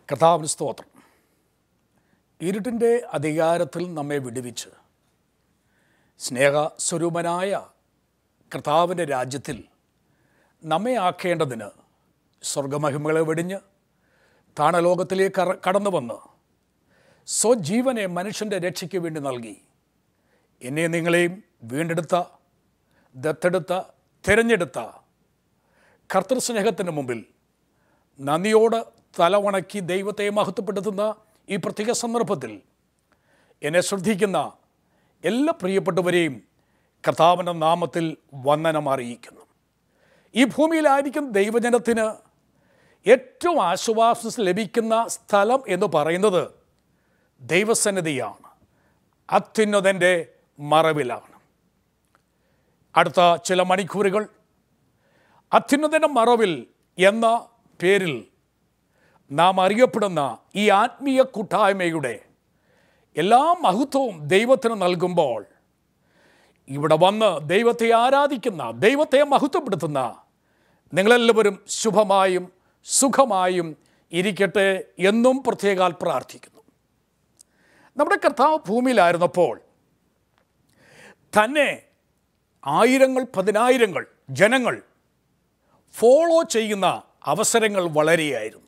കർത്താവിന് സ്തോത്രം ഇരുട്ടിൻ്റെ അധികാരത്തിൽ നമ്മെ വിടുവിച്ച് സ്നേഹസ്വരൂപനായ കർത്താവിൻ്റെ രാജ്യത്തിൽ നമ്മെ ആക്കേണ്ടതിന് സ്വർഗമഹിമകളെ വെടിഞ്ഞ് താണലോകത്തിലേക്ക് കറ- കടന്നു വന്ന് സ്വജീവനെ മനുഷ്യൻ്റെ രക്ഷയ്ക്ക് വേണ്ടി നൽകി എന്നെ നിങ്ങളെയും വീണ്ടെടുത്ത ദത്തെടുത്ത തിരഞ്ഞെടുത്ത കർത്തൃസ്നേഹത്തിന് മുമ്പിൽ നന്ദിയോട് തലവണക്കി ദൈവത്തെ മഹത്വപ്പെടുത്തുന്ന ഈ പ്രത്യേക സന്ദർഭത്തിൽ എന്നെ ശ്രദ്ധിക്കുന്ന എല്ലാ പ്രിയപ്പെട്ടവരെയും കർത്താവിൻ്റെ നാമത്തിൽ വന്ദനം അറിയിക്കുന്നു ഈ ഭൂമിയിലായിരിക്കും ദൈവജനത്തിന് ഏറ്റവും ആശ്വാസം ലഭിക്കുന്ന സ്ഥലം എന്ന് പറയുന്നത് ദൈവസന്നിധിയാണ് അത്യുന്നതൻ്റെ മറവിലാണ് അടുത്ത ചില മണിക്കൂറുകൾ അത്യുന്നതൻ്റെ മറവിൽ എന്ന പേരിൽ നാം അറിയപ്പെടുന്ന ഈ ആത്മീയ കൂട്ടായ്മയുടെ എല്ലാ മഹത്വവും ദൈവത്തിന് നൽകുമ്പോൾ ഇവിടെ വന്ന് ദൈവത്തെ ആരാധിക്കുന്ന ദൈവത്തെ മഹത്വപ്പെടുത്തുന്ന നിങ്ങളെല്ലാവരും ശുഭമായും സുഖമായും ഇരിക്കട്ടെ എന്നും പ്രത്യേകാൽ പ്രാർത്ഥിക്കുന്നു നമ്മുടെ കർത്താവ് ഭൂമിയിലായിരുന്നപ്പോൾ തന്നെ ആയിരങ്ങൾ പതിനായിരങ്ങൾ ജനങ്ങൾ ഫോളോ ചെയ്യുന്ന അവസരങ്ങൾ വളരെയായിരുന്നു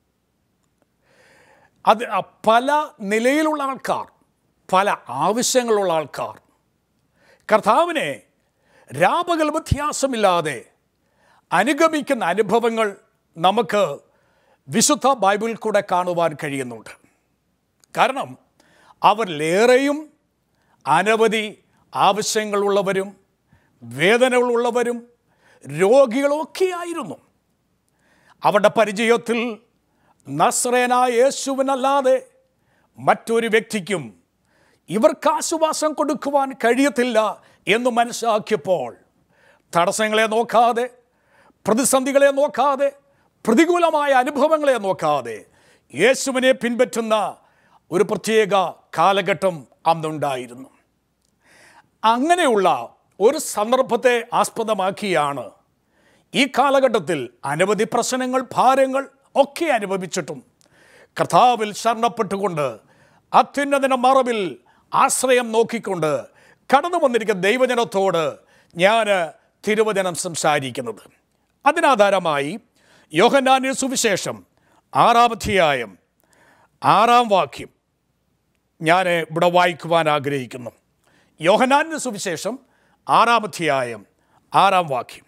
അത് ആ പല നിലയിലുള്ള ആൾക്കാർ പല ആവശ്യങ്ങളുള്ള ആൾക്കാർ കർത്താവിനെ രാപകൽ വ്യത്യാസമില്ലാതെ അനുഗമിക്കുന്ന അനുഭവങ്ങൾ നമുക്ക് വിശുദ്ധ ബൈബിളിൽ കൂടെ കാണുവാൻ കഴിയുന്നുണ്ട് കാരണം അവരിലേറെയും അനവധി ആവശ്യങ്ങളുള്ളവരും വേദനകളുള്ളവരും രോഗികളൊക്കെയായിരുന്നു അവരുടെ പരിചയത്തിൽ നസ്രേനായ യേശുവിനല്ലാതെ മറ്റൊരു വ്യക്തിക്കും ഇവർക്ക് ആശ്വാസം കൊടുക്കുവാൻ കഴിയത്തില്ല എന്ന് മനസ്സിലാക്കിയപ്പോൾ തടസ്സങ്ങളെ നോക്കാതെ പ്രതിസന്ധികളെ നോക്കാതെ പ്രതികൂലമായ അനുഭവങ്ങളെ നോക്കാതെ യേശുവിനെ പിൻപറ്റുന്ന ഒരു പ്രത്യേക കാലഘട്ടം അന്നുണ്ടായിരുന്നു അങ്ങനെയുള്ള ഒരു സന്ദർഭത്തെ ആസ്പദമാക്കിയാണ് ഈ കാലഘട്ടത്തിൽ അനവധി പ്രശ്നങ്ങൾ ഭാരങ്ങൾ ഒക്കെ അനുഭവിച്ചിട്ടും കർത്താവിൽ ശരണപ്പെട്ടുകൊണ്ട് അത്യുന്നതന മറവിൽ ആശ്രയം നോക്കിക്കൊണ്ട് കടന്നു വന്നിരിക്കുന്ന ദൈവജനത്തോട് ഞാൻ തിരുവചനം സംസാരിക്കുന്നത് അതിനാധാരമായി യോഹന്നാനിയ സുവിശേഷം ആറാം അധ്യായം ആറാം വാക്യം ഞാൻ ഇവിടെ വായിക്കുവാൻ ആഗ്രഹിക്കുന്നു യോഹനാന്റെ സുവിശേഷം ആറാം അധ്യായം ആറാം വാക്യം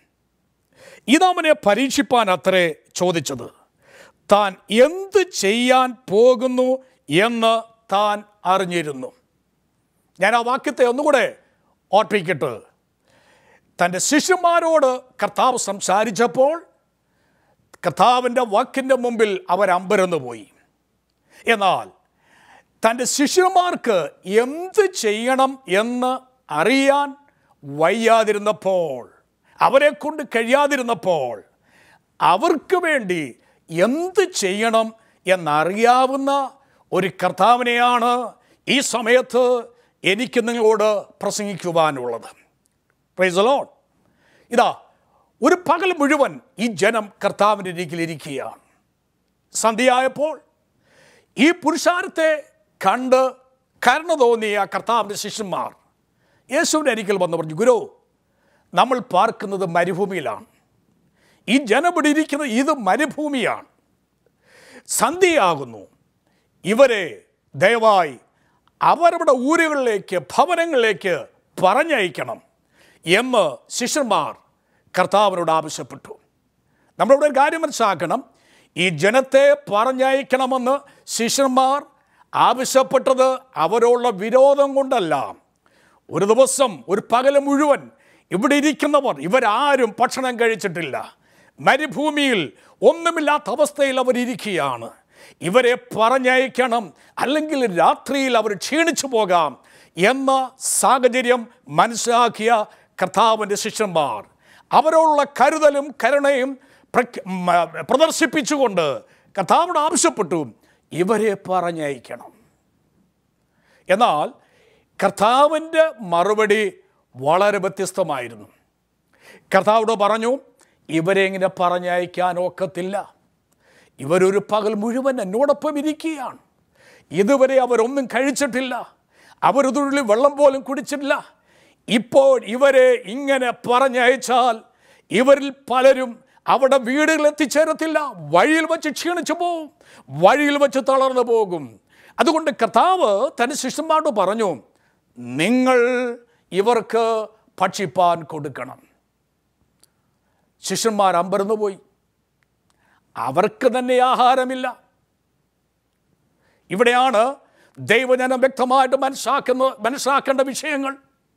ഇതവനെ പരീക്ഷിപ്പാൻ അത്രേ ചോദിച്ചത് താൻ എന്ത് ചെയ്യാൻ പോകുന്നു എന്ന് താൻ അറിഞ്ഞിരുന്നു ഞാൻ ആ വാക്യത്തെ ഒന്നുകൂടെ ഓർപ്പിക്കട്ടെ തൻ്റെ ശിഷ്യന്മാരോട് കർത്താവ് സംസാരിച്ചപ്പോൾ കർത്താവിൻ്റെ വാക്കിൻ്റെ മുമ്പിൽ അവർ അമ്പരന്നു പോയി എന്നാൽ തൻ്റെ ശിഷ്യന്മാർക്ക് എന്ത് ചെയ്യണം എന്ന് അറിയാൻ വയ്യാതിരുന്നപ്പോൾ അവരെ കൊണ്ട് കഴിയാതിരുന്നപ്പോൾ അവർക്ക് വേണ്ടി എന്ത് ചെയ്യണം എന്നറിയാവുന്ന ഒരു കർത്താവിനെയാണ് ഈ സമയത്ത് എനിക്ക് നിങ്ങളോട് പ്രസംഗിക്കുവാനുള്ളത് പ്രൈസ് ലോൺ ഇതാ ഒരു പകൽ മുഴുവൻ ഈ ജനം കർത്താവിൻ്റെ ഇരിക്കലിരിക്കുകയാണ് സന്ധ്യയായപ്പോൾ ഈ പുരുഷാരത്തെ കണ്ട് കരുണ തോന്നിയ കർത്താവിൻ്റെ ശിഷ്യന്മാർ യേശുവിൻ്റെ അരിക്കൽ വന്ന് പറഞ്ഞു ഗുരു നമ്മൾ പാർക്കുന്നത് മരുഭൂമിയിലാണ് ഈ ജനം ഇവിടെ ഇരിക്കുന്നത് ഇത് മരുഭൂമിയാണ് സന്ധ്യയാകുന്നു ഇവരെ ദയവായി അവരുടെ ഊരുകളിലേക്ക് ഭവനങ്ങളിലേക്ക് പറഞ്ഞയക്കണം എന്ന് ശിഷ്യന്മാർ കർത്താവിനോട് ആവശ്യപ്പെട്ടു നമ്മളിവിടെ ഒരു കാര്യം മനസ്സിലാക്കണം ഈ ജനത്തെ പറഞ്ഞയക്കണമെന്ന് ശിഷ്യന്മാർ ആവശ്യപ്പെട്ടത് അവരോടുള്ള വിരോധം കൊണ്ടല്ല ഒരു ദിവസം ഒരു പകല് മുഴുവൻ ഇവിടെ ഇരിക്കുന്നവർ ഇവരാരും ഭക്ഷണം കഴിച്ചിട്ടില്ല മരുഭൂമിയിൽ ഒന്നുമില്ലാത്ത അവസ്ഥയിൽ അവരിയ്ക്കുകയാണ് ഇവരെ പറഞ്ഞയക്കണം അല്ലെങ്കിൽ രാത്രിയിൽ അവർ ക്ഷീണിച്ചു പോകാം എന്ന സാഹചര്യം മനസ്സിലാക്കിയ കർത്താവിൻ്റെ ശിഷ്യന്മാർ അവരോടുള്ള കരുതലും കരുണയും പ്രഖ്യ- മ- പ്രദർശിപ്പിച്ചുകൊണ്ട് കർത്താവിനോട് ആവശ്യപ്പെട്ടു ഇവരെ പറഞ്ഞയക്കണം എന്നാൽ കർത്താവിൻ്റെ മറുപടി വളരെ വ്യത്യസ്തമായിരുന്നു കർത്താവോട് പറഞ്ഞു ഇവരെ ഇങ്ങനെ പറഞ്ഞയക്കാൻ ഒക്കത്തില്ല ഇവരൊരു പകൽ മുഴുവൻ എന്നോടൊപ്പം ഇരിക്കുകയാണ് ഇതുവരെ അവരൊന്നും കഴിച്ചിട്ടില്ല അവരൊരു വെള്ളം പോലും കുടിച്ചിട്ടില്ല ഇപ്പോൾ ഇവരെ ഇങ്ങനെ പറഞ്ഞയച്ചാൽ ഇവരിൽ പലരും അവിടെ വീടുകളിൽ എത്തിച്ചേരത്തില്ല വഴിയിൽ വെച്ച് ക്ഷീണിച്ചു പോകും വഴിയിൽ വെച്ച് തളർന്നു പോകും അതുകൊണ്ട് കർത്താവ് തൻ്റെ ശിഷ്യന്മാരോട് പറഞ്ഞു നിങ്ങൾ ഇവർക്ക് ഭക്ഷിപ്പാൻ കൊടുക്കണം ശിഷ്യന്മാർ അമ്പരന്നു പോയി അവർക്ക് തന്നെ ആഹാരമില്ല ഇവിടെയാണ് ദൈവജനം വ്യക്തമായിട്ട് മനസ്സാക്കുന്ന മനസ്സാക്കേണ്ട വിഷയങ്ങൾ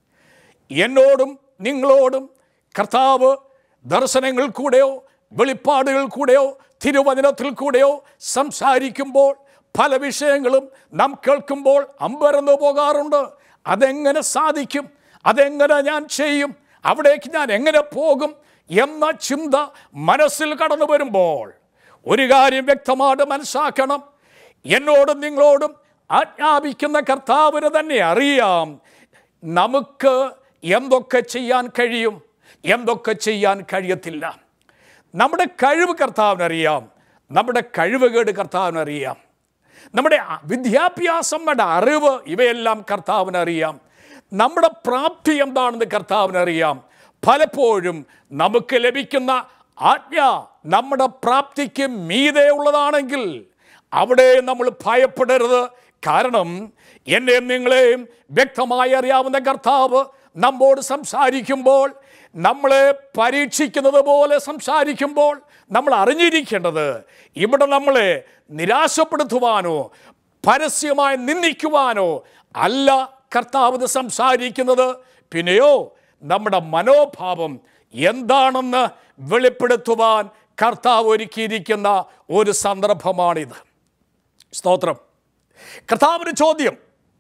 എന്നോടും നിങ്ങളോടും കർത്താവ് ദർശനങ്ങൾ കൂടെയോ വെളിപ്പാടുകൾ കൂടെയോ തിരുവചനത്തിൽ കൂടെയോ സംസാരിക്കുമ്പോൾ പല വിഷയങ്ങളും നാം കേൾക്കുമ്പോൾ അമ്പരന്ന് പോകാറുണ്ട് അതെങ്ങനെ സാധിക്കും അതെങ്ങനെ ഞാൻ ചെയ്യും അവിടേക്ക് ഞാൻ എങ്ങനെ പോകും എന്ന ചിന്ത മനസ്സിൽ കടന്നു വരുമ്പോൾ ഒരു കാര്യം വ്യക്തമായിട്ട് മനസ്സാക്കണം എന്നോടും നിങ്ങളോടും ആജ്ഞാപിക്കുന്ന കർത്താവിന് തന്നെ അറിയാം നമുക്ക് എന്തൊക്കെ ചെയ്യാൻ കഴിയും എന്തൊക്കെ ചെയ്യാൻ കഴിയത്തില്ല നമ്മുടെ കഴിവ് കർത്താവിനറിയാം നമ്മുടെ കഴിവുകേട് കർത്താവിനറിയാം നമ്മുടെ വിദ്യാഭ്യാസം നമ്മുടെ അറിവ് ഇവയെല്ലാം കർത്താവിനറിയാം നമ്മുടെ പ്രാപ്തി എന്താണെന്ന് കർത്താവിനറിയാം പലപ്പോഴും നമുക്ക് ലഭിക്കുന്ന ആജ്ഞ നമ്മുടെ പ്രാപ്തിക്ക് മീതെ ഉള്ളതാണെങ്കിൽ അവിടെ നമ്മൾ ഭയപ്പെടരുത് കാരണം എന്നെയും നിങ്ങളെയും വ്യക്തമായി അറിയാവുന്ന കർത്താവ് നമ്മോട് സംസാരിക്കുമ്പോൾ നമ്മളെ പരീക്ഷിക്കുന്നത് പോലെ സംസാരിക്കുമ്പോൾ നമ്മൾ അറിഞ്ഞിരിക്കേണ്ടത് ഇവിടെ നമ്മളെ നിരാശപ്പെടുത്തുവാനോ പരസ്യമായി നിന്ദിക്കുവാനോ അല്ല കർത്താവ് ഇത് സംസാരിക്കുന്നത് പിന്നെയോ നമ്മുടെ മനോഭാവം എന്താണെന്ന് വെളിപ്പെടുത്തുവാൻ കർത്താവ് ഒരുക്കിയിരിക്കുന്ന ഒരു സന്ദർഭമാണിത് സ്തോത്രം കർത്താവിന് ചോദ്യം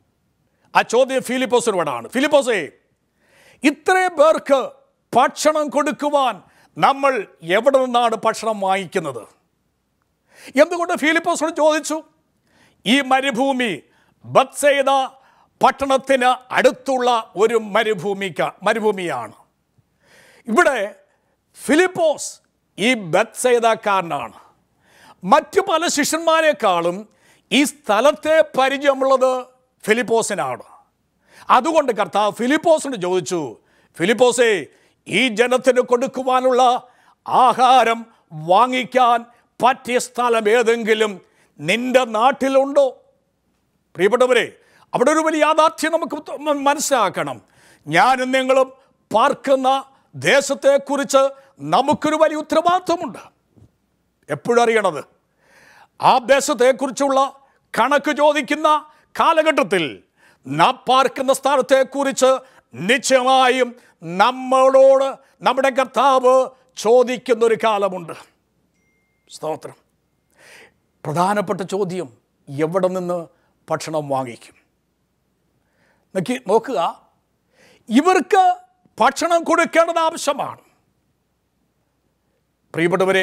ആ ചോദ്യം ഫിലിപ്പോസിനോടാണ് ഫിലിപ്പോസേ ഇത്രയും പേർക്ക് ഭക്ഷണം കൊടുക്കുവാൻ നമ്മൾ എവിടെ നിന്നാണ് ഭക്ഷണം വാങ്ങിക്കുന്നത് എന്തുകൊണ്ട് ഫിലിപ്പോസിനോട് ചോദിച്ചു ഈ മരുഭൂമി ബത്സേദ പട്ടണത്തിന് അടുത്തുള്ള ഒരു മരുഭൂമിക്ക മരുഭൂമിയാണ് ഇവിടെ ഫിലിപ്പോസ് ഈ ബത്സേദക്കാരനാണ് മറ്റു പല ശിഷ്യന്മാരെക്കാളും ഈ സ്ഥലത്തെ പരിചയമുള്ളത് ഫിലിപ്പോസിനാണ് അതുകൊണ്ട് കർത്താവ് ഫിലിപ്പോസിന് ചോദിച്ചു ഫിലിപ്പോസേ ഈ ജനത്തിന് കൊടുക്കുവാനുള്ള ആഹാരം വാങ്ങിക്കാൻ പറ്റിയ സ്ഥലം ഏതെങ്കിലും നിന്റെ നാട്ടിലുണ്ടോ പ്രിയപ്പെട്ടവരെ അവിടെ ഒരു വലിയ യാഥാർത്ഥ്യം നമുക്ക് മ- മനസ്സിലാക്കണം ഞാനും നിങ്ങളും പാർക്കുന്ന ദേശത്തെക്കുറിച്ച് നമുക്കൊരു വലിയ ഉത്തരവാദിത്വമുണ്ട് എപ്പോഴും അറിയണത് ആ ദേശത്തെക്കുറിച്ചുള്ള കണക്ക് ചോദിക്കുന്ന കാലഘട്ടത്തിൽ നാം പാർക്കുന്ന സ്ഥലത്തെക്കുറിച്ച് നിശ്ചയമായും നമ്മളോട് നമ്മുടെ കർത്താവ് ചോദിക്കുന്ന ഒരു കാലമുണ്ട് സ്തോത്രം പ്രധാനപ്പെട്ട ചോദ്യം എവിടെ നിന്ന് ഭക്ഷണം വാങ്ങിക്കും നോക്കി നോക്കുക ഇവർക്ക് ഭക്ഷണം കൊടുക്കേണ്ടത് ആവശ്യമാണ് പ്രിയപ്പെട്ടവരെ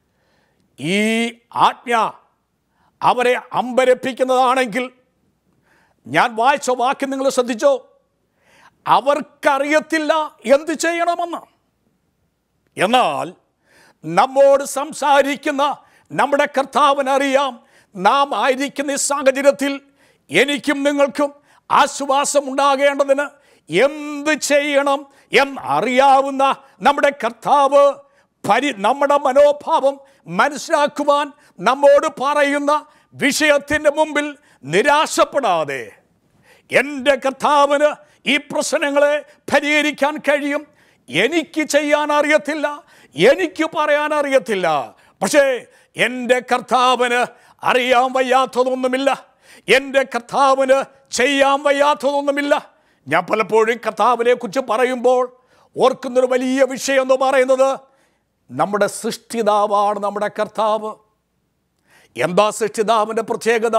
ഈ ആജ്ഞ അവരെ അമ്പരപ്പിക്കുന്നതാണെങ്കിൽ ഞാൻ വായിച്ച വാക്ക് നിങ്ങൾ ശ്രദ്ധിച്ചോ അവർക്കറിയത്തില്ല എന്ത് ചെയ്യണമെന്ന് എന്നാൽ നമ്മോട് സംസാരിക്കുന്ന നമ്മുടെ കർത്താവിനറിയാം നാം ആയിരിക്കുന്ന ഈ സാഹചര്യത്തിൽ എനിക്കും നിങ്ങൾക്കും ആശ്വാസം ഉണ്ടാകേണ്ടതിന് എന്ത് ചെയ്യണം എന്നറിയാവുന്ന നമ്മുടെ കർത്താവ് പരി നമ്മുടെ മനോഭാവം മനസ്സിലാക്കുവാൻ നമ്മോട് പറയുന്ന വിഷയത്തിൻ്റെ മുമ്പിൽ നിരാശപ്പെടാതെ എൻ്റെ കർത്താവിന് ഈ പ്രശ്നങ്ങളെ പരിഹരിക്കാൻ കഴിയും എനിക്ക് ചെയ്യാൻ അറിയത്തില്ല എനിക്ക് പറയാൻ അറിയത്തില്ല പക്ഷേ എൻ്റെ കർത്താവിന് അറിയാൻ വയ്യാത്തതൊന്നുമില്ല എൻ്റെ കർത്താവിന് ചെയ്യാൻ വയ്യാത്തതൊന്നുമില്ല ഞാൻ പലപ്പോഴും കർത്താവിനെ കുറിച്ച് പറയുമ്പോൾ ഓർക്കുന്നൊരു വലിയ വിഷയം എന്ന് പറയുന്നത് നമ്മുടെ സൃഷ്ടിതാവാണ് നമ്മുടെ കർത്താവ് എന്താ സൃഷ്ടിതാവിൻ്റെ പ്രത്യേകത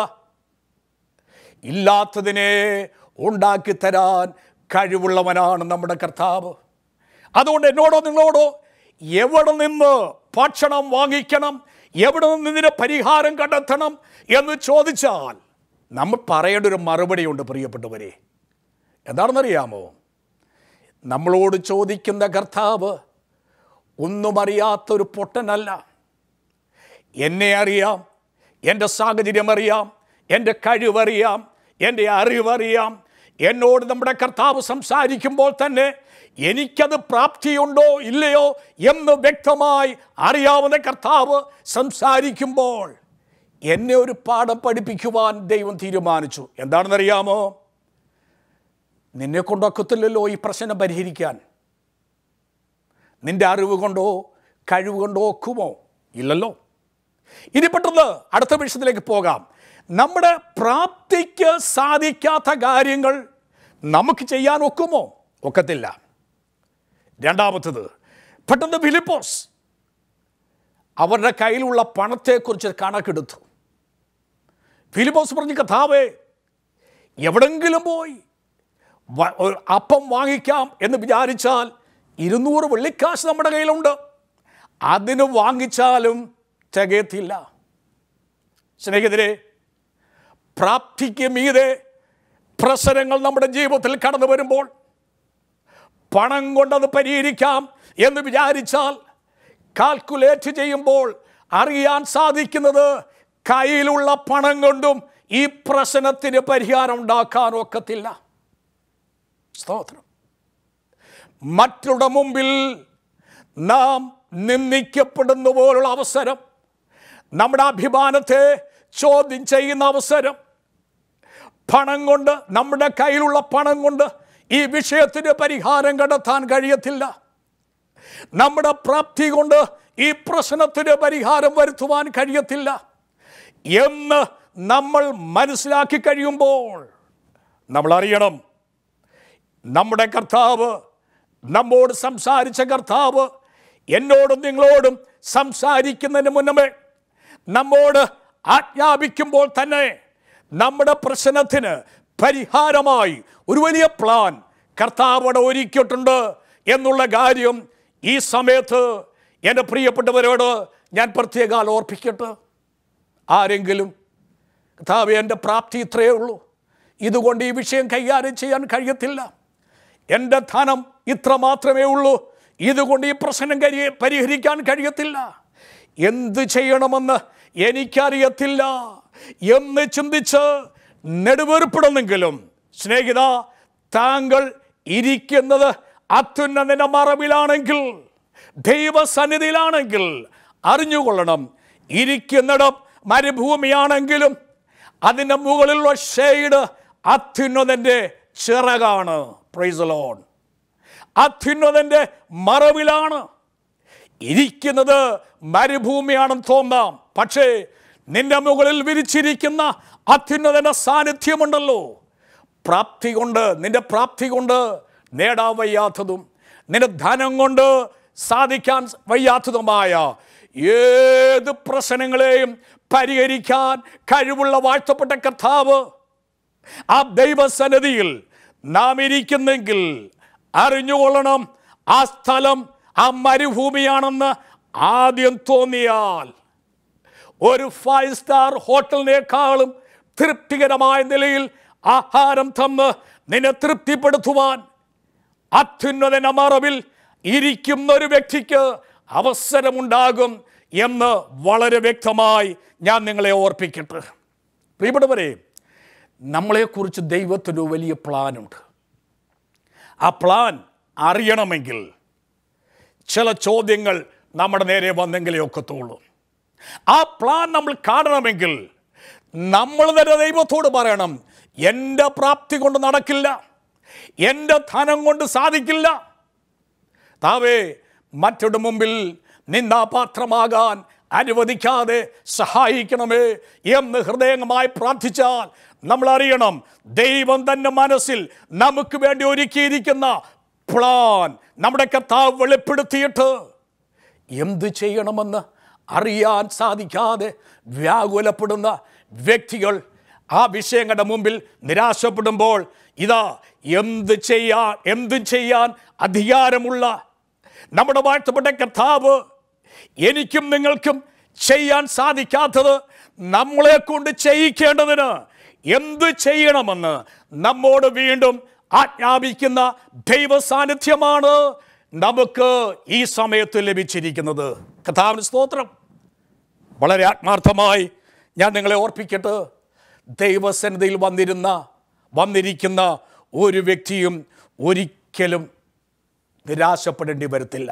ഇല്ലാത്തതിനെ ഉണ്ടാക്കി തരാൻ കഴിവുള്ളവനാണ് നമ്മുടെ കർത്താവ് അതുകൊണ്ട് എന്നോടോ നിങ്ങളോടോ എവിടെ നിന്ന് ഭക്ഷണം വാങ്ങിക്കണം എവിടെ നിന്ന് ഇതിന് പരിഹാരം കണ്ടെത്തണം എന്ന് ചോദിച്ചാൽ നമ്മൾ പറയേണ്ട ഒരു മറുപടിയുണ്ട് പ്രിയപ്പെട്ടവരെ എന്താണെന്നറിയാമോ നമ്മളോട് ചോദിക്കുന്ന കർത്താവ് ഒന്നും അറിയാത്തൊരു പൊട്ടനല്ല എന്നെ അറിയാം എൻ്റെ സാഹചര്യം അറിയാം എൻ്റെ കഴിവറിയാം എൻ്റെ അറിവറിയാം എന്നോട് നമ്മുടെ കർത്താവ് സംസാരിക്കുമ്പോൾ തന്നെ എനിക്കത് പ്രാപ്തിയുണ്ടോ ഇല്ലയോ എന്ന് വ്യക്തമായി അറിയാവുന്ന കർത്താവ് സംസാരിക്കുമ്പോൾ എന്നെ ഒരു പാഠം പഠിപ്പിക്കുവാൻ ദൈവം തീരുമാനിച്ചു എന്താണെന്നറിയാമോ നിന്നെ കൊണ്ടൊക്കത്തില്ലല്ലോ ഈ പ്രശ്നം പരിഹരിക്കാൻ നിന്റെ അറിവ് കൊണ്ടോ കഴിവ് കൊണ്ടോ ഒക്കുമോ ഇല്ലല്ലോ ഇനി പെട്ടെന്ന് അടുത്ത വിഷയത്തിലേക്ക് പോകാം നമ്മുടെ പ്രാപ്തിക്ക് സാധിക്കാത്ത കാര്യങ്ങൾ നമുക്ക് ചെയ്യാൻ ഒക്കുമോ ഒക്കത്തില്ല രണ്ടാമത്തത് പെട്ടെന്ന് ഫിലിപ്പോസ് അവരുടെ കയ്യിലുള്ള പണത്തെക്കുറിച്ച് കണക്കെടുത്തു ഫിലിപ്പോസ് പറഞ്ഞു കഥാവേ എവിടെങ്കിലും പോയി വ- ഒരു അപ്പം വാങ്ങിക്കാം എന്ന് വിചാരിച്ചാൽ ഇരുന്നൂറ് വെള്ളിക്കാശ് നമ്മുടെ കയ്യിലുണ്ട് അതിന് വാങ്ങിച്ചാലും തികയത്തില്ല സ്നേഹിതരെ പ്രാപ്തിക്ക് മീതെ പ്രശ്നങ്ങൾ നമ്മുടെ ജീവിതത്തിൽ കടന്നു വരുമ്പോൾ പണം കൊണ്ടത് പരിഹരിക്കാം എന്ന് വിചാരിച്ചാൽ കാൽക്കുലേറ്റ് ചെയ്യുമ്പോൾ അറിയാൻ സാധിക്കുന്നത് കയ്യിലുള്ള പണം കൊണ്ടും ഈ പ്രശ്നത്തിന് പരിഹാരം ഉണ്ടാക്കാൻ ഒക്കത്തില്ല സ്തോത്രം മറ്റുള്ള മുമ്പിൽ നാം നിന്ദിക്കപ്പെടുന്ന പോലുള്ള അവസരം നമ്മുടെ അഭിമാനത്തെ ചോദ്യം ചെയ്യുന്ന അവസരം പണം കൊണ്ട് നമ്മുടെ കയ്യിലുള്ള പണം കൊണ്ട് ഈ വിഷയത്തിന് പരിഹാരം കണ്ടെത്താൻ കഴിയത്തില്ല നമ്മുടെ പ്രാപ്തി കൊണ്ട് ഈ പ്രശ്നത്തിന് പരിഹാരം വരുത്തുവാൻ കഴിയത്തില്ല എന്ന് നമ്മൾ മനസ്സിലാക്കി കഴിയുമ്പോൾ നമ്മൾ അറിയണം നമ്മുടെ കർത്താവ് നമ്മോട് സംസാരിച്ച കർത്താവ് എന്നോടും നിങ്ങളോടും സംസാരിക്കുന്നതിന് മുന്നമേ നമ്മോട് ആജ്ഞാപിക്കുമ്പോൾ തന്നെ നമ്മുടെ പ്രശ്നത്തിന് പരിഹാരമായി ഒരു വലിയ പ്ലാൻ കർത്താവ് അവിടെ ഒരുക്കിയിട്ടുണ്ട് എന്നുള്ള കാര്യം ഈ സമയത്ത് എൻ്റെ പ്രിയപ്പെട്ടവരോട് ഞാൻ പ്രത്യേകാൽ ഓർപ്പിക്കട്ടെ ആരെങ്കിലും കർത്താവ് എൻ്റെ പ്രാപ്തി ഇത്രയേ ഉള്ളൂ ഇതുകൊണ്ട് ഈ വിഷയം കൈകാര്യം ചെയ്യാൻ കഴിയത്തില്ല എൻ്റെ ധനം ഇത്ര മാത്രമേ ഉള്ളൂ ഇതുകൊണ്ട് ഈ പ്രശ്നം കരി പരിഹരിക്കാൻ കഴിയത്തില്ല എന്ത് ചെയ്യണമെന്ന് എനിക്കറിയത്തില്ല എന്ന് ചിന്തിച്ച് നെടുവേർപ്പെടുന്നെങ്കിലും സ്നേഹിത താങ്കൾ ഇരിക്കുന്നത് അത്യുന്നതിൻ്റെ മറവിലാണെങ്കിൽ ദൈവസന്നിധിയിലാണെങ്കിൽ അറിഞ്ഞുകൊള്ളണം ഇരിക്കുന്നിടം മരുഭൂമിയാണെങ്കിലും അതിൻ്റെ മുകളിലുള്ള ഷെയ്ഡ് അത്യുന്നതൻ്റെ ചിറകാണ് പ്രൈസ് ലോൺ അത്യുന്നതൻ്റെ മറവിലാണ് ഇരിക്കുന്നത് മരുഭൂമിയാണെന്ന് തോന്നാം പക്ഷേ നിന്റെ മുകളിൽ വിരിച്ചിരിക്കുന്ന അത്യുന്നതൻ്റെ സാന്നിധ്യമുണ്ടല്ലോ പ്രാപ്തി കൊണ്ട് നിന്റെ പ്രാപ്തി കൊണ്ട് നേടാൻ വയ്യാത്തതും നിന്റെ ധനം കൊണ്ട് സാധിക്കാൻ വയ്യാത്തതുമായ ഏത് പ്രശ്നങ്ങളെയും പരിഹരിക്കാൻ കഴിവുള്ള വാഴ്ത്തപ്പെട്ട കർത്താവ് ആ ദൈവസന്നിധിയിൽ നാം ഇരിക്കുന്നെങ്കിൽ അറിഞ്ഞുകൊള്ളണം ആ സ്ഥലം ആ മരുഭൂമിയാണെന്ന് ആദ്യം തോന്നിയാൽ ഒരു ഫൈവ് സ്റ്റാർ ഹോട്ടലിനേക്കാളും തൃപ്തികരമായ നിലയിൽ ആഹാരം തന്ന് നിന്നെ തൃപ്തിപ്പെടുത്തുവാൻ അത്യുന്നതന മറവിൽ ഇരിക്കുന്ന ഒരു വ്യക്തിക്ക് അവസരമുണ്ടാകും എന്ന് വളരെ വ്യക്തമായി ഞാൻ നിങ്ങളെ ഓർപ്പിക്കട്ടെ പ്രിയപ്പെട്ടവരെ നമ്മളെക്കുറിച്ച് ദൈവത്തിന് വലിയ പ്ലാനുണ്ട് ആ പ്ലാൻ അറിയണമെങ്കിൽ ചില ചോദ്യങ്ങൾ നമ്മുടെ നേരെ വന്നെങ്കിലേ ഒക്കത്തുള്ളൂ ആ പ്ലാൻ നമ്മൾ കാണണമെങ്കിൽ നമ്മൾ തന്നെ ദൈവത്തോട് പറയണം എൻ്റെ പ്രാപ്തി കൊണ്ട് നടക്കില്ല എൻ്റെ ധനം കൊണ്ട് സാധിക്കില്ല താവേ മറ്റൊരു മുമ്പിൽ നിന്ദാപാത്രമാകാൻ അനുവദിക്കാതെ സഹായിക്കണമേ എന്ന് ഹൃദയമായി പ്രാർത്ഥിച്ചാൽ നമ്മൾ അറിയണം ദൈവം തന്നെ മനസ്സിൽ നമുക്ക് വേണ്ടി ഒരുക്കിയിരിക്കുന്ന പ്ലാൻ നമ്മുടെ കർത്താവ് വെളിപ്പെടുത്തിയിട്ട് എന്ത് ചെയ്യണമെന്ന് അറിയാൻ സാധിക്കാതെ വ്യാകുലപ്പെടുന്ന വ്യക്തികൾ ആ വിഷയങ്ങളുടെ മുമ്പിൽ നിരാശപ്പെടുമ്പോൾ ഇതാ എന്ത് ചെയ്യാൻ എന്ത് ചെയ്യാൻ അധികാരമുള്ള നമ്മുടെ വാഴ്ത്തപ്പെട്ട കർത്താവ് എനിക്കും നിങ്ങൾക്കും ചെയ്യാൻ സാധിക്കാത്തത് നമ്മളെ കൊണ്ട് ചെയ്യിക്കേണ്ടതിന് എന്ത് ചെയ്യണമെന്ന് നമ്മോട് വീണ്ടും ആജ്ഞാപിക്കുന്ന ദൈവ സാന്നിധ്യമാണ് നമുക്ക് ഈ സമയത്ത് ലഭിച്ചിരിക്കുന്നത് കഥാവിന് സ്തോത്രം വളരെ ആത്മാർത്ഥമായി ഞാൻ നിങ്ങളെ ഓർപ്പിക്കട്ടെ ദൈവസന്നിധിയിൽ വന്നിരുന്ന വന്നിരിക്കുന്ന ഒരു വ്യക്തിയും ഒരിക്കലും നിരാശപ്പെടേണ്ടി വരത്തില്ല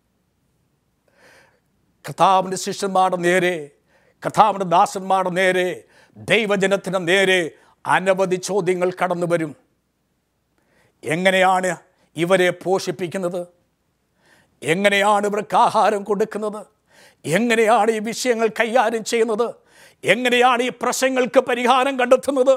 കഥാവിൻ്റെ ശിഷ്യന്മാരുടെ നേരെ കഥാവിൻ്റെ ദാസന്മാരുടെ നേരെ ദൈവജനത്തിന് നേരെ അനവധി ചോദ്യങ്ങൾ കടന്നു വരും എങ്ങനെയാണ് ഇവരെ പോഷിപ്പിക്കുന്നത് എങ്ങനെയാണ് ഇവർക്ക് ആഹാരം കൊടുക്കുന്നത് എങ്ങനെയാണ് ഈ വിഷയങ്ങൾ കൈകാര്യം ചെയ്യുന്നത് എങ്ങനെയാണ് ഈ പ്രശ്നങ്ങൾക്ക് പരിഹാരം കണ്ടെത്തുന്നത്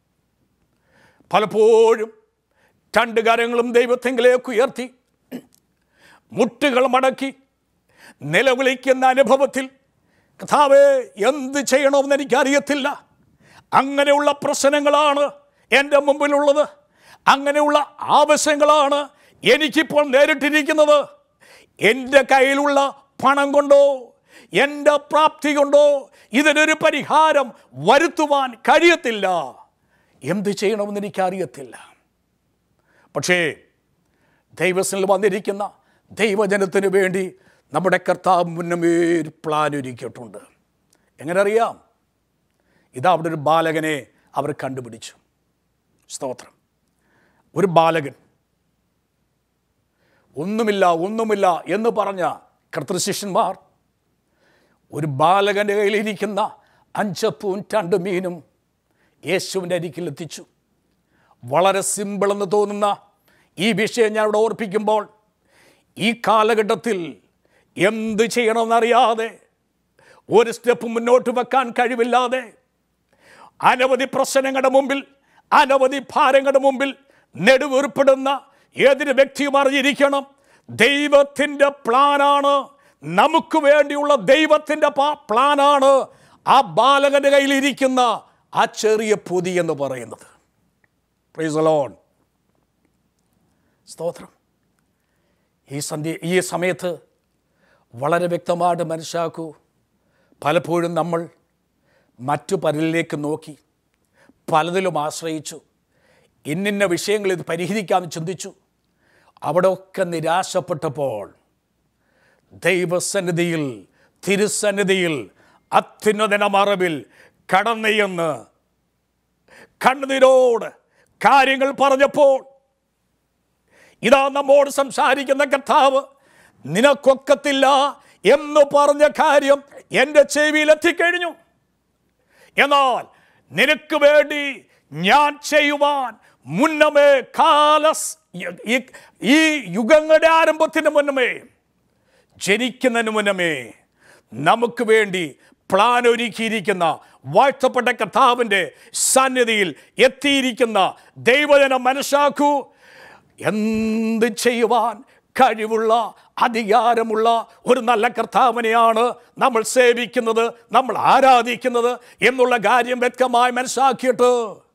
പലപ്പോഴും രണ്ട് കരങ്ങളും ദൈവത്തെങ്കിലേക്ക് ഉയർത്തി മുട്ടുകൾ മടക്കി നിലവിളിക്കുന്ന അനുഭവത്തിൽ കഥാവേ എന്ത് ചെയ്യണമെന്ന് എനിക്കറിയത്തില്ല അങ്ങനെയുള്ള പ്രശ്നങ്ങളാണ് എൻ്റെ മുമ്പിലുള്ളത് അങ്ങനെയുള്ള ആവശ്യങ്ങളാണ് എനിക്കിപ്പോൾ നേരിട്ടിരിക്കുന്നത് എൻ്റെ കയ്യിലുള്ള പണം കൊണ്ടോ എൻ്റെ പ്രാപ്തി കൊണ്ടോ ഇതിനൊരു പരിഹാരം വരുത്തുവാൻ കഴിയത്തില്ല എന്ത് ചെയ്യണമെന്ന് എനിക്കറിയത്തില്ല പക്ഷേ ദൈവത്തിൽ വന്നിരിക്കുന്ന ദൈവജനത്തിന് വേണ്ടി നമ്മുടെ കർത്താവ് മുന്നമേ ഒരു പ്ലാൻ ഒരുക്കിയിട്ടുണ്ട് എങ്ങനെ അറിയാം ഇതാ അവിടെ ഒരു ബാലകനെ അവർ കണ്ടുപിടിച്ചു സ്തോത്രം ഒരു ബാലകൻ ഒന്നുമില്ല ഒന്നുമില്ല എന്ന് പറഞ്ഞ കർത്തൃശിഷ്യന്മാർ ഒരു ബാലകൻ്റെ കയ്യിലിരിക്കുന്ന അഞ്ചപ്പവും രണ്ട് മീനും യേശുവിൻ്റെ അരികിൽ എത്തിച്ചു വളരെ സിമ്പിളെന്ന് തോന്നുന്ന ഈ വിഷയം ഞാൻ ഇവിടെ ഓർപ്പിക്കുമ്പോൾ ഈ കാലഘട്ടത്തിൽ എന്ത് ചെയ്യണമെന്നറിയാതെ ഒരു സ്റ്റെപ്പ് മുന്നോട്ട് വെക്കാൻ കഴിവില്ലാതെ അനവധി പ്രശ്നങ്ങളുടെ മുമ്പിൽ അനവധി ഭാരങ്ങളുടെ മുമ്പിൽ നെടുവീർപ്പെടുന്ന ഏതൊരു വ്യക്തിയും അറിഞ്ഞിരിക്കണം ദൈവത്തിൻ്റെ പ്ലാനാണ് നമുക്ക് വേണ്ടിയുള്ള ദൈവത്തിൻ്റെ പാ- പ്ലാനാണ് ആ ബാലകന്റെ കയ്യിലിരിക്കുന്ന ആ ചെറിയ പൊതി എന്ന് പറയുന്നത് പ്രൈസ് ലോൺ സ്തോത്രം ഈ സന്ധ്യ ഈ സമയത്ത് വളരെ വ്യക്തമായിട്ട് മനസ്സിലാക്കൂ പലപ്പോഴും നമ്മൾ മറ്റു പലരിലേക്ക് നോക്കി പലതിലും ആശ്രയിച്ചു ഇന്നിന്ന വിഷയങ്ങൾ ഇത് പരിഹരിക്കാമെന്ന് ചിന്തിച്ചു അവിടെയൊക്കെ നിരാശപ്പെട്ടപ്പോൾ ദൈവസന്നിധിയിൽ തിരുസന്നിധിയിൽ അത്യുന്നതന മറവിൽ കടന്നെയെന്ന് കണ്ണുനീരോട് കാര്യങ്ങൾ പറഞ്ഞപ്പോൾ ഇതാ നമ്മോട് സംസാരിക്കുന്ന കർത്താവ് നിനക്കൊക്കത്തില്ല എന്ന് പറഞ്ഞ കാര്യം എൻ്റെ ചെവിയിൽ എത്തിക്കഴിഞ്ഞു എന്നാൽ നിനക്ക് വേണ്ടി ഞാൻ ചെയ്യുവാൻ മുന്നമേ കാലസ് ഈ- ഈ യുഗങ്ങളുടെ ആരംഭത്തിന് മുന്നമേ ജനിക്കുന്നതിന് മുന്നമേ നമുക്ക് വേണ്ടി പ്ലാൻ ഒരുക്കിയിരിക്കുന്ന വാഴ്ത്തപ്പെട്ട കർത്താവിൻ്റെ സന്നിധിയിൽ എത്തിയിരിക്കുന്ന ദൈവജനം മനസ്സാക്കൂ എന്ത് ചെയ്യുവാൻ കഴിവുള്ള അധികാരമുള്ള ഒരു നല്ല കർത്താവിനെയാണ് നമ്മൾ സേവിക്കുന്നത് നമ്മൾ ആരാധിക്കുന്നത് എന്നുള്ള കാര്യം വ്യക്തമായി മനസ്സിലാക്കിയിട്ട്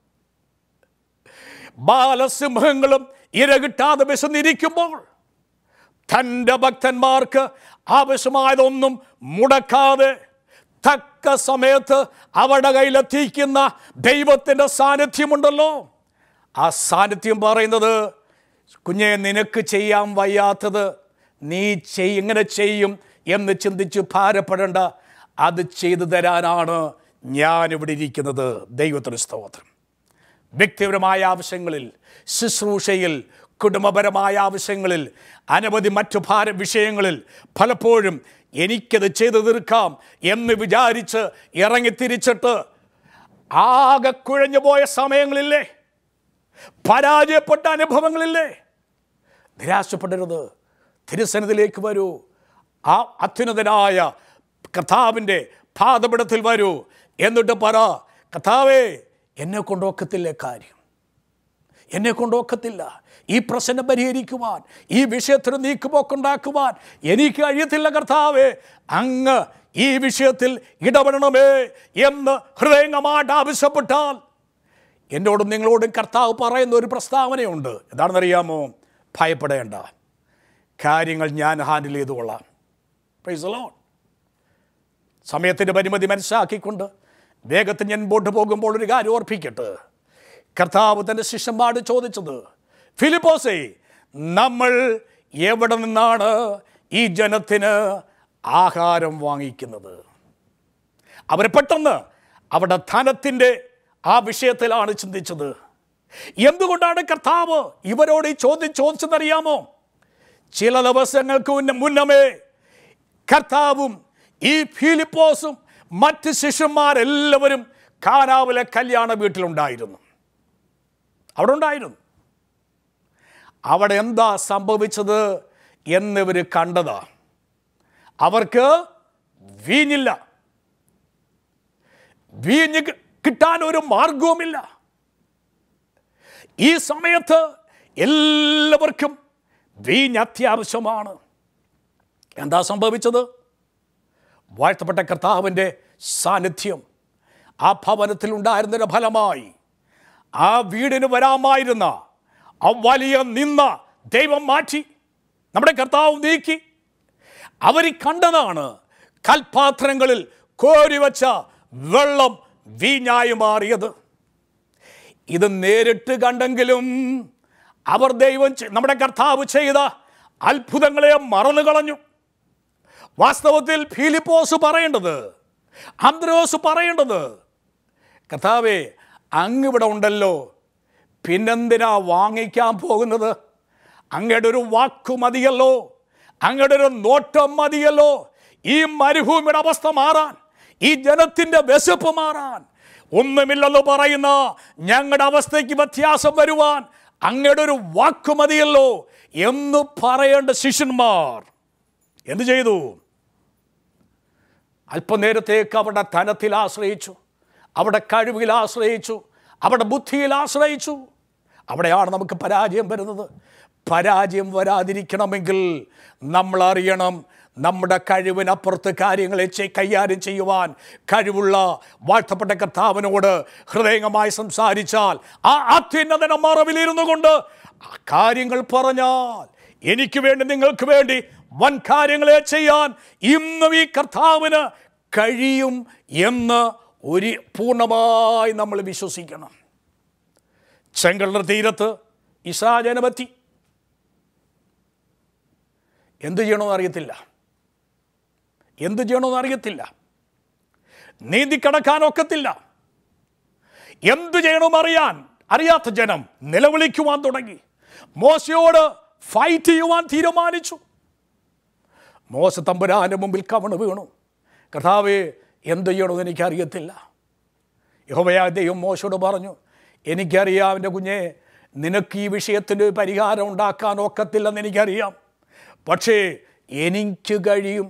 ബാലസിംഹങ്ങളും ഇരകിട്ടാതെ വിശന്നിരിക്കുമ്പോൾ തൻ്റെ ഭക്തന്മാർക്ക് ആവശ്യമായതൊന്നും മുടക്കാതെ തക്ക സമയത്ത് അവരുടെ കയ്യിലെത്തിക്കുന്ന ദൈവത്തിൻ്റെ സാന്നിധ്യമുണ്ടല്ലോ ആ സാന്നിധ്യം പറയുന്നത് കുഞ്ഞെ നിനക്ക് ചെയ്യാൻ വയ്യാത്തത് നീ ചെയ് ഇങ്ങനെ ചെയ്യും എന്ന് ചിന്തിച്ച് ഭാരപ്പെടേണ്ട അത് ചെയ്തു തരാനാണ് ഞാനിവിടെ ഇരിക്കുന്നത് ദൈവത്തിന് സ്തോത്രം വ്യക്തിപരമായ ആവശ്യങ്ങളിൽ ശുശ്രൂഷയിൽ കുടുംബപരമായ ആവശ്യങ്ങളിൽ അനവധി മറ്റു ഭാര വിഷയങ്ങളിൽ പലപ്പോഴും എനിക്കത് ചെയ്തു തീർക്കാം എന്ന് വിചാരിച്ച് ഇറങ്ങിത്തിരിച്ചിട്ട് ആകെ കുഴഞ്ഞു പോയ സമയങ്ങളില്ലേ പരാജയപ്പെട്ട അനുഭവങ്ങളില്ലേ നിരാശപ്പെടരുത് തിരുസന്നിധിയിലേക്ക് വരൂ ആ അത്യുന്നതനായ കഥാവിൻ്റെ പാദപിടത്തിൽ വരൂ എന്നിട്ട് പറ കഥാവേ എന്നെ കൊണ്ടൊക്കത്തില്ലേ കാര്യം എന്നെ കൊണ്ടൊക്കത്തില്ല ഈ പ്രശ്നം പരിഹരിക്കുവാൻ ഈ വിഷയത്തിന് നീക്കുപോക്കുണ്ടാക്കുവാൻ എനിക്ക് കഴിയത്തില്ല കർത്താവേ അങ്ങ് ഈ വിഷയത്തിൽ ഇടപെടണമേ എന്ന് ഹൃദയംഗമായിട്ട് ആവശ്യപ്പെട്ടാൽ എന്നോടും നിങ്ങളോടും കർത്താവ് പറയുന്ന ഒരു പ്രസ്താവനയുണ്ട് എന്താണെന്നറിയാമോ ഭയപ്പെടേണ്ട കാര്യങ്ങൾ ഞാൻ ഹാൻഡിൽ ചെയ്തുകൊള്ളാം പ്രൈസ് ലോൺ സമയത്തിൻ്റെ പരിമിതി മനസ്സിലാക്കിക്കൊണ്ട് വേഗത്തിൽ ഞാൻ മുമ്പോട്ട് പോകുമ്പോൾ ഒരു കാര്യം ഓർപ്പിക്കട്ടെ കർത്താവ് തൻ്റെ ശിഷ്യന്മാരോട് ചോദിച്ചത് ഫിലിപ്പോസേ നമ്മൾ എവിടെ നിന്നാണ് ഈ ജനത്തിന് ആഹാരം വാങ്ങിക്കുന്നത് അവർ പെട്ടെന്ന് അവിടെ ധനത്തിൻ്റെ ആ വിഷയത്തിലാണ് ചിന്തിച്ചത് എന്തുകൊണ്ടാണ് കർത്താവ് ഇവരോട് ഈ ചോദ്യം ചോദിച്ചതെന്നറിയാമോ ചില ദിവസങ്ങൾക്ക് മുന്ന മുന്നമേ കർത്താവും ഈ ഫിലിപ്പോസും മറ്റ് ശിഷ്യന്മാരെല്ലാവരും കാനാവിലെ കല്യാണ വീട്ടിലുണ്ടായിരുന്നു അവിടെ ഉണ്ടായിരുന്നു അവിടെ എന്താ സംഭവിച്ചത് എന്നിവർ കണ്ടതാ അവർക്ക് വീഞ്ഞില്ല വീഞ്ഞ് കി- കിട്ടാൻ ഒരു മാർഗവുമില്ല ഈ സമയത്ത് എല്ലാവർക്കും വീഞ്ഞ് അത്യാവശ്യമാണ് എന്താ സംഭവിച്ചത് വാഴ്ത്തപ്പെട്ട കർത്താവിൻ്റെ സാന്നിധ്യം ആ ഭവനത്തിൽ ഉണ്ടായിരുന്നതിൻ്റെ ഫലമായി ആ വീടിന് വരാമായിരുന്ന ആ വലിയ നിന്ന ദൈവം മാറ്റി നമ്മുടെ കർത്താവ് നീക്കി അവർ കണ്ടതാണ് കൽപാത്രങ്ങളിൽ കോരിവച്ച വെള്ളം വീഞ്ഞായി മാറിയത് ഇത് നേരിട്ട് കണ്ടെങ്കിലും അവർ ദൈവം ചെ- നമ്മുടെ കർത്താവ് ചെയ്ത അത്ഭുതങ്ങളെ മറന്നു കളഞ്ഞു വാസ്തവത്തിൽ ഫിലിപ്പോസ് പറയേണ്ടത് അന്ത്രോസ് പറയേണ്ടത് കർത്താവേ അങ്ങിവിടെ ഉണ്ടല്ലോ പിന്നെന്തിനാ വാങ്ങിക്കാൻ പോകുന്നത് അങ്ങയുടെ ഒരു വാക്കു മതിയല്ലോ അങ്ങയുടെ ഒരു നോട്ടം മതിയല്ലോ ഈ മരുഭൂമിയുടെ അവസ്ഥ മാറാൻ ഈ ജനത്തിൻ്റെ വിശപ്പ് മാറാൻ ഒന്നുമില്ലെന്ന് പറയുന്ന ഞങ്ങളുടെ അവസ്ഥയ്ക്ക് വ്യത്യാസം വരുവാൻ അങ്ങയുടെ ഒരു വാക്കു മതിയല്ലോ എന്ന് പറയേണ്ട ശിഷ്യന്മാർ എന്ത് ചെയ്തു അല്പനേരത്തേക്ക് അവിടെ ധനത്തിൽ ആശ്രയിച്ചു അവിടെ കഴിവിൽ ആശ്രയിച്ചു അവിടെ ബുദ്ധിയിൽ ആശ്രയിച്ചു അവിടെയാണ് നമുക്ക് പരാജയം വരുന്നത് പരാജയം വരാതിരിക്കണമെങ്കിൽ നമ്മൾ അറിയണം നമ്മുടെ കഴിവിനപ്പുറത്ത് കാര്യങ്ങളെ ചെ- കൈകാര്യം ചെയ്യുവാൻ കഴിവുള്ള വാഴ്ത്തപ്പെട്ട കർത്താവിനോട് ഹൃദയമായി സംസാരിച്ചാൽ ആ അത്യുന്നതന മറവിലിരുന്നു കൊണ്ട് ആ കാര്യങ്ങൾ പറഞ്ഞാൽ എനിക്ക് വേണ്ടി നിങ്ങൾക്ക് വേണ്ടി വൻ കാര്യങ്ങളെ ചെയ്യാൻ ഇന്നും ഈ കർത്താവിന് കഴിയും എന്ന് ഒരു പൂർണ്ണമായി നമ്മൾ വിശ്വസിക്കണം ചെങ്കടൽ തീരത്ത് ഇസാജനമെത്തി എന്തു ചെയ്യണമെന്ന് അറിയത്തില്ല എന്തു ചെയ്യണമെന്ന് അറിയത്തില്ല നീന്തി കടക്കാൻ ഒക്കത്തില്ല എന്തു ചെയ്യണമെന്ന് അറിയാൻ അറിയാത്ത ജനം നിലവിളിക്കുവാൻ തുടങ്ങി മോശയോട് ഫൈറ്റ് ചെയ്യുവാൻ തീരുമാനിച്ചു മോശ തമ്പുരാൻ്റെ മുമ്പിൽ കവണ് വീണു കർത്താവേ എന്ത് ചെയ്യണമെന്ന് എനിക്കറിയത്തില്ല യഹോവയാ ദൈവം മോശയോട് പറഞ്ഞു എനിക്കറിയാം എൻ്റെ കുഞ്ഞെ നിനക്ക് ഈ വിഷയത്തിന് പരിഹാരം ഉണ്ടാക്കാൻ ഒക്കത്തില്ലെന്ന് എനിക്കറിയാം പക്ഷേ എനിക്ക് കഴിയും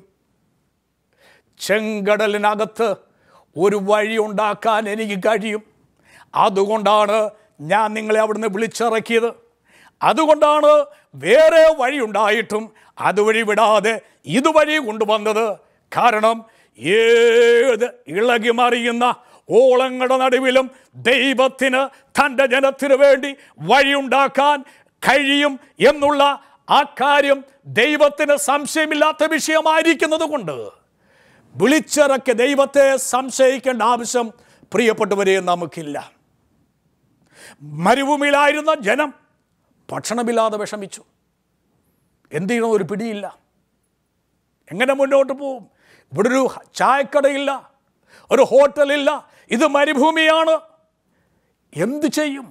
ചെങ്കടലിനകത്ത് ഒരു വഴി ഉണ്ടാക്കാൻ എനിക്ക് കഴിയും അതുകൊണ്ടാണ് ഞാൻ നിങ്ങളെ അവിടുന്ന് വിളിച്ചിറക്കിയത് അതുകൊണ്ടാണ് വേറെ വഴി ഉണ്ടായിട്ടും അതുവഴി വിടാതെ ഇതുവഴി കൊണ്ടുവന്നത് കാരണം ഏത് ഇളകി മറിയുന്ന ഓളങ്ങളുടെ നടുവിലും ദൈവത്തിന് തൻ്റെ ജനത്തിന് വേണ്ടി വഴിയുണ്ടാക്കാൻ കഴിയും എന്നുള്ള ആ കാര്യം ദൈവത്തിന് സംശയമില്ലാത്ത വിഷയമായിരിക്കുന്നത് കൊണ്ട് വിളിച്ചിറക്കിയ ദൈവത്തെ സംശയിക്കേണ്ട ആവശ്യം പ്രിയപ്പെട്ടവരെ നമുക്കില്ല മരുഭൂമിയിലായിരുന്ന ജനം ഭക്ഷണമില്ലാതെ വിഷമിച്ചു എന്ത് ചെയ്യണം ഒരു പിടിയില്ല എങ്ങനെ മുന്നോട്ട് പോവും ഇവിടെ ഒരു ചായക്കടയില്ല ഒരു ഹോട്ടലില്ല ഇത് മരുഭൂമിയാണ് എന്ത് ചെയ്യും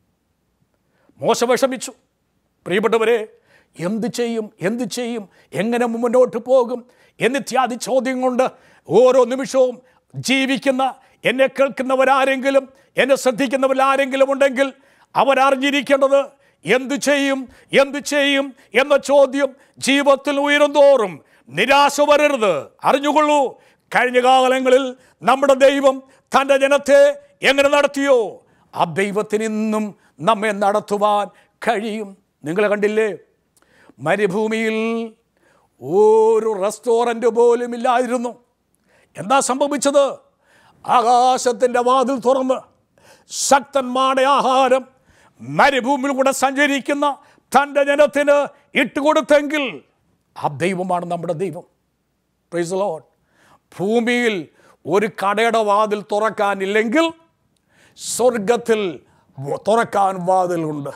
മോശ വിഷമിച്ചു പ്രിയപ്പെട്ടവരെ എന്ത് ചെയ്യും എന്ത് ചെയ്യും എങ്ങനെ മുന്നോട്ട് പോകും എന്നിത്യാദി ചോദ്യം കൊണ്ട് ഓരോ നിമിഷവും ജീവിക്കുന്ന എന്നെ കേൾക്കുന്നവരാരെങ്കിലും എന്നെ ശ്രദ്ധിക്കുന്നവരാരെങ്കിലും ഉണ്ടെങ്കിൽ അവരറിഞ്ഞിരിക്കേണ്ടത് എന്തു ചെയ്യും എന്തു ചെയ്യും എന്ന ചോദ്യം ജീവിതത്തിൽ ഉയരുന്തോറും നിരാശ വരരുത് അറിഞ്ഞുകൊള്ളൂ കഴിഞ്ഞ കാലങ്ങളിൽ നമ്മുടെ ദൈവം തൻ്റെ ജനത്തെ എങ്ങനെ നടത്തിയോ ആ ദൈവത്തിന് ഇന്നും നമ്മെ നടത്തുവാൻ കഴിയും നിങ്ങൾ കണ്ടില്ലേ മരുഭൂമിയിൽ ഒരു റെസ്റ്റോറൻറ്റ് പോലും ഇല്ലായിരുന്നു എന്താ സംഭവിച്ചത് ആകാശത്തിൻ്റെ വാതിൽ തുറന്ന് ശക്തന്മാരുടെ ആഹാരം മരുഭൂമിയിൽ കൂടെ സഞ്ചരിക്കുന്ന തൻ്റെ ജനത്തിന് ഇട്ടുകൊടുത്തെങ്കിൽ ആ ദൈവമാണ് നമ്മുടെ ദൈവം പ്രൈസ് ലോഡ് ഭൂമിയിൽ ഒരു കടയുടെ വാതിൽ തുറക്കാനില്ലെങ്കിൽ സ്വർഗത്തിൽ തുറക്കാൻ വാതിലുണ്ട്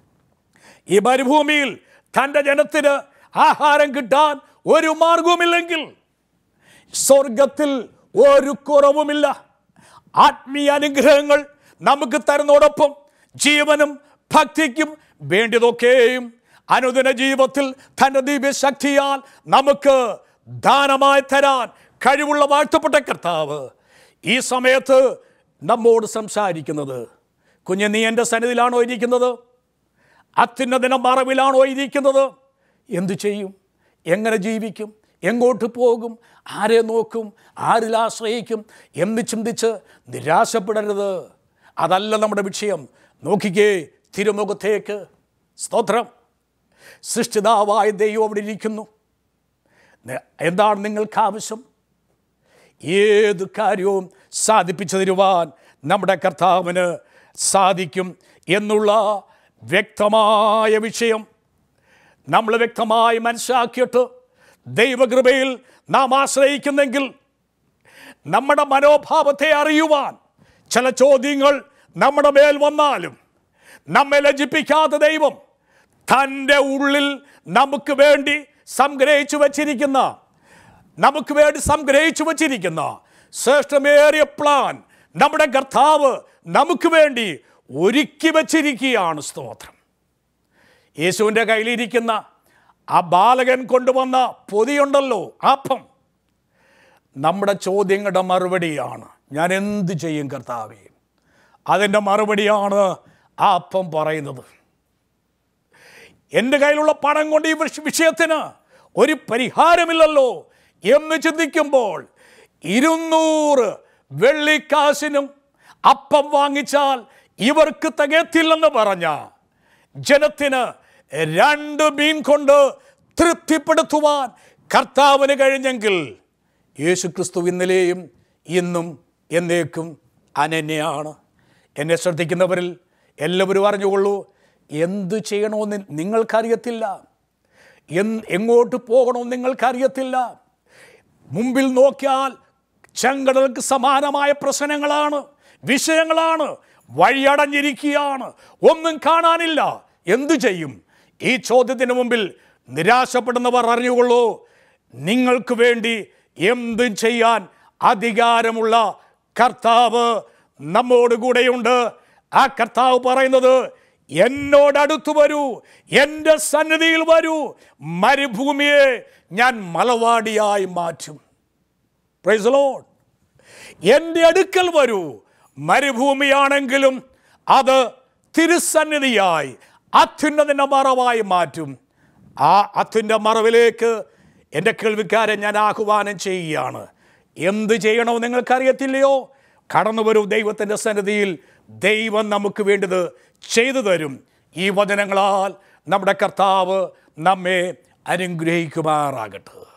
ഈ മരുഭൂമിയിൽ തൻ്റെ ജനത്തിന് ആഹാരം കിട്ടാൻ ഒരു മാർഗവുമില്ലെങ്കിൽ സ്വർഗത്തിൽ ഒരു കുറവുമില്ല ആത്മീയ അനുഗ്രഹങ്ങൾ നമുക്ക് തരുന്നതോടൊപ്പം ജീവനും ഭക്തിക്കും വേണ്ടിയതൊക്കെയും അനുദിന ജീവിതത്തിൽ തൻ്റെ ദിവ്യശക്തിയാൽ നമുക്ക് ദാനമായി തരാൻ കഴിവുള്ള വാഴ്ത്തപ്പെട്ട കർത്താവ് ഈ സമയത്ത് നമ്മോട് സംസാരിക്കുന്നത് കുഞ്ഞ് നീ എൻ്റെ സന്നിധിയിലാണോ ഇരിക്കുന്നത് അത്യുന്നതിന മറവിലാണോ ഇരിക്കുന്നത് എന്തു ചെയ്യും എങ്ങനെ ജീവിക്കും എങ്ങോട്ട് പോകും ആരെ നോക്കും ആരിൽ ആശ്രയിക്കും എന്ന് ചിന്തിച്ച് നിരാശപ്പെടരുത് അതല്ല നമ്മുടെ വിഷയം നോക്കിക്കേ തിരുമുഖത്തേക്ക് സ്തോത്രം സൃഷ്ടിതാവായ ദൈവം അവിടെ ഇരിക്കുന്നു ന- എന്താണ് നിങ്ങൾക്ക് ആവശ്യം ഏത് കാര്യവും സാധിപ്പിച്ചു തരുവാൻ നമ്മുടെ കർത്താവിന് സാധിക്കും എന്നുള്ള വ്യക്തമായ വിഷയം നമ്മൾ വ്യക്തമായി മനസ്സിലാക്കിയിട്ട് ദൈവകൃപയിൽ നാം ആശ്രയിക്കുന്നെങ്കിൽ നമ്മുടെ മനോഭാവത്തെ അറിയുവാൻ ചില ചോദ്യങ്ങൾ നമ്മുടെ മേൽ വന്നാലും നമ്മെ ലജ്ജിപ്പിക്കാത്ത ദൈവം തൻ്റെ ഉള്ളിൽ നമുക്ക് വേണ്ടി സംഗ്രഹിച്ചു വച്ചിരിക്കുന്ന നമുക്ക് വേണ്ടി സംഗ്രഹിച്ചു വച്ചിരിക്കുന്ന ശ്രേഷ്ഠമേറിയ പ്ലാൻ നമ്മുടെ കർത്താവ് നമുക്ക് വേണ്ടി ഒരുക്കി വച്ചിരിക്കുകയാണ് സ്തോത്രം യേശുവിൻ്റെ കയ്യിലിരിക്കുന്ന ആ ബാലകൻ കൊണ്ടുവന്ന പൊതിയുണ്ടല്ലോ അപ്പം നമ്മുടെ ചോദ്യങ്ങളുടെ മറുപടിയാണ് ഞാൻ എന്ത് ചെയ്യും കർത്താവേ അതിൻ്റെ മറുപടിയാണ് ആ അപ്പം പറയുന്നത് എൻ്റെ കയ്യിലുള്ള പണം കൊണ്ട് ഈ വിഷ- വിഷയത്തിന് ഒരു പരിഹാരമില്ലല്ലോ എന്ന് ചിന്തിക്കുമ്പോൾ ഇരുന്നൂറ് വെള്ളിക്കാശിനും അപ്പം വാങ്ങിച്ചാൽ ഇവർക്ക് തികയത്തില്ലെന്ന് പറഞ്ഞ ജനത്തിന് രണ്ട് മീൻ കൊണ്ട് തൃപ്തിപ്പെടുത്തുവാൻ കർത്താവിന് കഴിഞ്ഞെങ്കിൽ യേശു ക്രിസ്തു ഇന്നലെയും ഇന്നും എന്നേക്കും അനന്യയാണ് എന്നെ ശ്രദ്ധിക്കുന്നവരിൽ എല്ലാവരും അറിഞ്ഞുകൊള്ളൂ എന്തു ചെയ്യണമെന്ന് നിങ്ങൾക്കറിയത്തില്ല എന്ന് എങ്ങോട്ട് പോകണമെന്ന് നിങ്ങൾക്കറിയത്തില്ല മുമ്പിൽ നോക്കിയാൽ ചെങ്കടൽക്ക് സമാനമായ പ്രശ്നങ്ങളാണ് വിഷയങ്ങളാണ് വഴിയടഞ്ഞിരിക്കുകയാണ് ഒന്നും കാണാനില്ല എന്തു ചെയ്യും ഈ ചോദ്യത്തിന് മുമ്പിൽ നിരാശപ്പെടുന്നവർ അറിഞ്ഞുകൊള്ളൂ നിങ്ങൾക്ക് വേണ്ടി എന്തും ചെയ്യാൻ അധികാരമുള്ള കർത്താവ് നമ്മോട് കൂടെയുണ്ട് ആ കർത്താവ് പറയുന്നത് എന്നോടടുത്തു വരൂ എൻ്റെ സന്നിധിയിൽ വരൂ മരുഭൂമിയെ ഞാൻ മലവാടിയായി മാറ്റും പ്രൈസ് ലോഡ് എൻ്റെ അടുക്കൽ വരൂ മരുഭൂമിയാണെങ്കിലും അത് തിരുസന്നിധിയായി അത്യുന്നതിൻ്റെ മറവായി മാറ്റും ആ അത്യുന്ന മറവിലേക്ക് എൻ്റെ കേൾവിക്കാരെ ഞാൻ ആഹ്വാനം ചെയ്യുകയാണ് എന്ത് ചെയ്യണമെന്ന് നിങ്ങൾക്കറിയത്തില്ലയോ കടന്നു വരൂ ദൈവത്തിൻ്റെ സന്നിധിയിൽ ദൈവം നമുക്ക് വേണ്ടത് ചെയ്തു തരും ഈ വചനങ്ങളാൽ നമ്മുടെ കർത്താവ് നമ്മെ അനുഗ്രഹിക്കുമാറാകട്ടെ